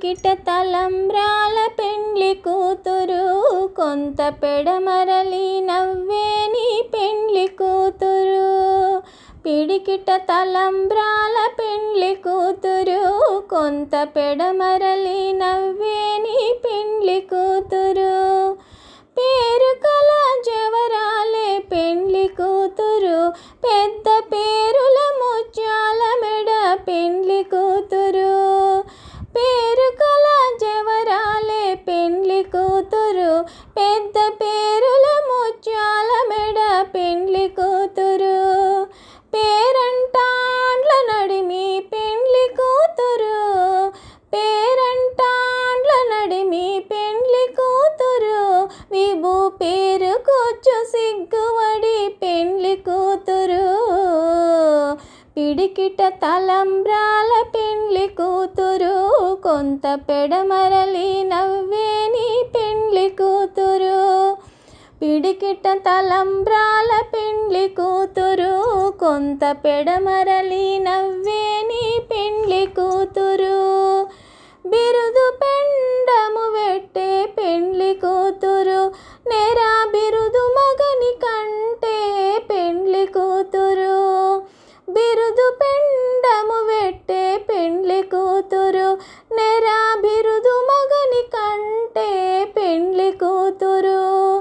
పిడికిట తలంబ్రాల పెండ్లి కూతురు కొంత పెడమరలి నవ్వేని పెండ్లి కూతురు పిడికిట తలంబ్రాల పెండ్లి కూతురు కొంత పెడమరలి నవ్వేని పెండ్లి కూతురు పేరు కల జవరాలే పెండ్లి కూతురు పెద్ద పేరుల ముత్యాల మెడ పెండ్లి కూతురు పేరు కల జవరాలే పెండ్లి కూతురు పెద్ద పేరుల ముత్యాల మెడ పెండ్లి కూతురు పేరంటాండ్ల నడిమి పెండ్లి కూతురు పేరంటాండ్ల నడిమి పెండ్లి కూతురు విభు పేరు కూర్చు సిగ్గువడి పెండ్లి కూతురు పిడికిట తలంబ్రాల పెండ్లి కూతురు కొంత పెడమరలి నవ్వేని పెండ్లి కూతురు పిడికిట తలంబ్రాల పెండ్లి కూతురు కొంత పెడమరలి నవ్వేని పెండ్లి కూతురు బిరుదు పెండము వెట్టే పెండ్లి కూతురు నేరా బిరుదు మగని కంటే పెండ్లి కూతురు బిరుదు పెండము వెట్టే పెండ్లి కూతురు నెరా బిరుదు మగని కంటే పెండ్లి కూతురు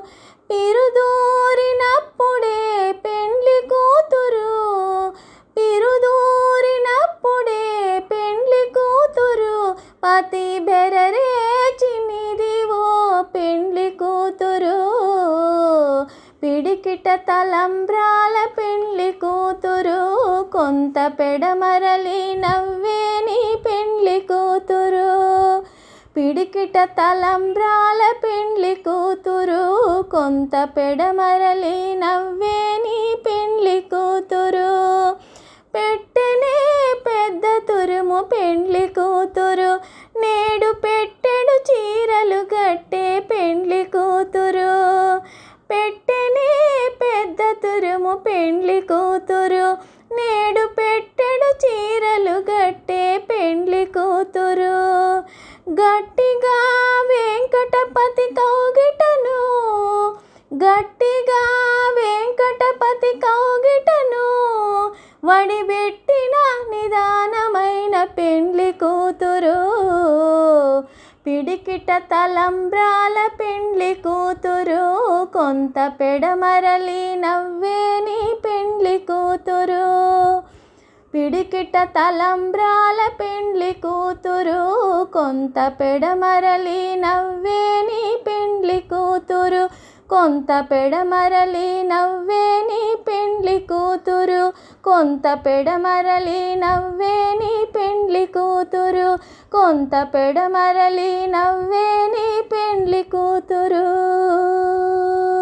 పిరుదూరినప్పుడే పెండ్లి కూతురు పిరుదూరినప్పుడే పెండ్లి కూతురు పతి బెరరే చిన్నిదివో పెండ్లి కూతురు పిడికిట తలంబ్రాల పెండ్లి కూతురు కొంత పెడమరలి నవ్వేని పెండ్లి కూతురు పిడికిట తలంబ్రాల పెండ్లి కూతురు కొంత పెడమరలి నవ్వేని పెండ్లి కూతురు పెట్టెనే పెద్ద తురుము పెండ్లి కూతురు నేడు పెట్టెడు చీరలు గట్టే పెండ్లి కూతురు పెట్టెనే పెద్ద తురుము పెండ్లి కూతురు నేడు పెట్టెడు చీరలు గట్టే పెండ్లి కూతురు గట్టిగా వెంకటపతి కౌగిటను గట్టిగా వెంకటపతి కౌగిటను వడిబెట్టిన నిదానమైన పెండ్లి కూతురు పిడికిట తలంబ్రాల పెండ్లి కూతురు కొంత పెడమరలి నవ్వేని పెండ్లి కూతురు పిడికిట తలంబ్రాల పెండ్లి కూతురు కొంత పెడమరలి నవ్వేని పెండ్లి కూతురు కొంత పెడమరలి నవ్వేని పెండ్లి కూతురు కొంత పెడమరలి నవ్వేని పెండ్లి కూతురు కొంత పెడమరలి నవ్వేని పెండ్లి కూతురు